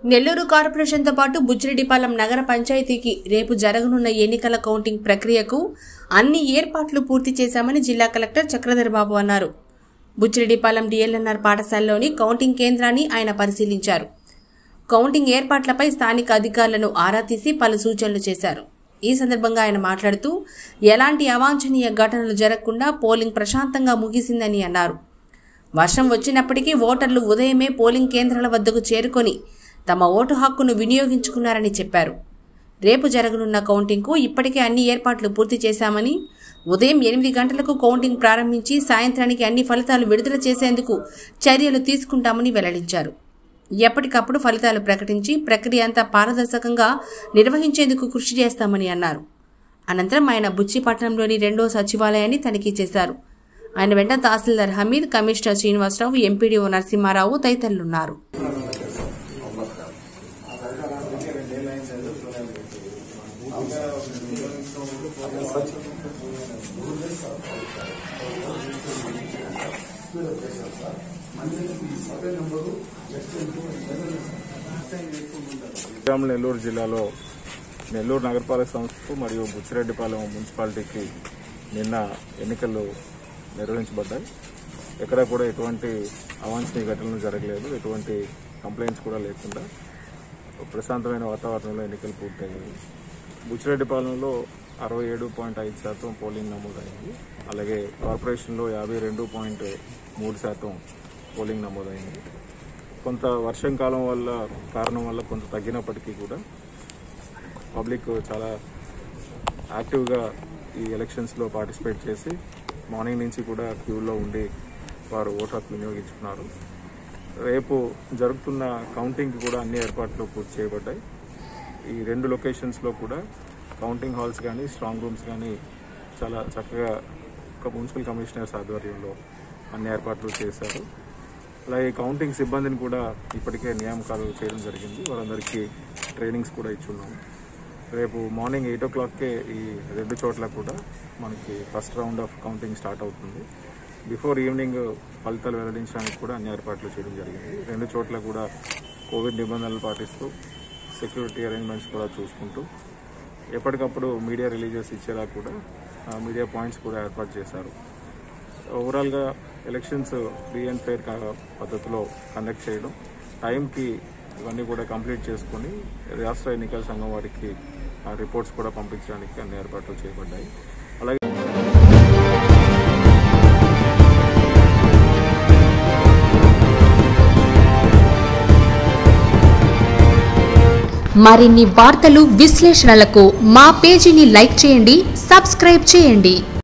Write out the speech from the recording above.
నెల్లూరు కార్పొరేషన్తో పాటు బుచ్చిరెడ్డిపాలెం నగర పంచాయతీకి రేపు జరగనున్న ఎన్నికల కౌంటింగ్ ప్రక్రియకు అన్ని ఏర్పాట్లు పూర్తి చేశామని జిల్లా కలెక్టర్ చక్రధర్ బాబు అన్నారు బుచ్చిరెడ్డిపాలెం డిఎల్ఎన్ఆర్ పాఠశాలలోని కౌంటింగ్ కేంద్రాన్ని ఆయన పరిశీలించారు కౌంటింగ్ ఏర్పాట్లపై స్థానిక అధికారులను ఆరా తీసి పలు సూచనలు చేశారు ఈ సందర్భంగా ఆయన మాట్లాడుతూ ఎలాంటి అవాంఛనీయ ఘటనలు జరగకుండా పోలింగ్ ప్రశాంతంగా ముగిసిందని అన్నారు వర్షం వచ్చినప్పటికీ ఓటర్లు ఉదయమే పోలింగ్ కేంద్రాల వద్దకు చేరుకొని తమ ఓటు హక్కును వినియోగించుకున్నారని చెప్పారు రేపు జరగనున్న కౌంటింగ్కు ఇప్పటికే అన్ని ఏర్పాట్లు పూర్తి చేశామని ఉదయం ఎనిమిది గంటలకు కౌంటింగ్ ప్రారంభించి సాయంత్రానికి అన్ని ఫలితాలు విడుదల చేసేందుకు చర్యలు తీసుకుంటామని వెల్లడించారు ఎప్పటికప్పుడు ఫలితాలు ప్రకటించి ప్రక్రియ అంతా పారదర్శకంగా నిర్వహించేందుకు కృషి చేస్తామని అన్నారు అనంతరం ఆయన బుచ్చిపట్నంలోని రెండో సచివాలయాన్ని తనిఖీ చేశారు ఆయన వెంట తహసీల్దార్ హమీద్ కమిషనర్ శ్రీనివాసరావు ఎంపీడీఓ నరసింహారావు తదితరులున్నారు శ్రీరాములు నెల్లూరు జిల్లాలో నెల్లూరు నగరపాలక సంస్థకు మరియు బుచ్చిరెడ్డిపాలెం మున్సిపాలిటీకి నిన్న ఎన్నికలు నిర్వహించబడ్డాయి ఎక్కడ కూడా ఎటువంటి అవాంఛనీయ ఘటనలు జరగలేదు ఎటువంటి కంప్లైంట్స్ కూడా లేకుండా ప్రశాంతమైన వాతావరణంలో ఎన్నికలు పూర్తయ్యాయి బుచ్చిరెడ్డిపాలెంలో అరవై ఏడు పాయింట్ ఐదు శాతం పోలింగ్ నమోదైంది అలాగే కార్పొరేషన్లో యాభై రెండు పాయింట్ మూడు శాతం పోలింగ్ నమోదైంది కొంత వర్షం కాలం వల్ల కారణం వల్ల కొంత తగ్గినప్పటికీ కూడా పబ్లిక్ చాలా యాక్టివ్గా ఈ ఎలక్షన్స్లో పార్టిసిపేట్ చేసి మార్నింగ్ నుంచి కూడా క్యూలో ఉండి వారు ఓటు హక్కు వినియోగించుకున్నారు రేపు జరుగుతున్న కౌంటింగ్కి కూడా అన్ని ఏర్పాట్లు పూర్తి చేయబడ్డాయి ఈ రెండు లొకేషన్స్లో కూడా కౌంటింగ్ హాల్స్ కానీ స్ట్రాంగ్ రూమ్స్ కానీ చాలా చక్కగా ఒక మున్సిపల్ కమిషనర్స్ ఆధ్వర్యంలో అన్ని ఏర్పాట్లు చేశారు అలాగే కౌంటింగ్ సిబ్బందిని కూడా ఇప్పటికే నియామకాలు చేయడం జరిగింది వారందరికీ ట్రైనింగ్స్ కూడా ఇచ్చున్నాము రేపు మార్నింగ్ ఎయిట్ ఓ క్లాక్కే ఈ రెండు చోట్ల కూడా మనకి first round of counting start అవుతుంది బిఫోర్ ఈవినింగ్ ఫలితాలు వెల్లడించడానికి కూడా అన్ని ఏర్పాట్లు చేయడం జరిగింది రెండు చోట్ల కూడా కోవిడ్ నిబంధనలు పాటిస్తూ సెక్యూరిటీ అరేంజ్మెంట్స్ కూడా చూసుకుంటూ ఎప్పటికప్పుడు మీడియా రిలీజెస్ ఇచ్చేలా కూడా ఆ, మీడియా పాయింట్స్ కూడా ఏర్పాటు చేశారు ఓవరాల్గా ఎలక్షన్స్ ఫ్రీ అండ్ ఫెయిర్ పద్ధతిలో కండక్ట్ చేయడం టైంకి ఇవన్నీ కూడా కంప్లీట్ చేసుకొని రాష్ట్ర ఎన్నికల సంఘం వారికి ఆ రిపోర్ట్స్ కూడా పంపించడానికి అన్ని ఏర్పాట్లు చేయబడ్డాయి అలాగే మరిన్ని వార్తలు విశ్లేషణలకు మా పేజీని లైక్ చేయండి సబ్స్క్రైబ్ చేయండి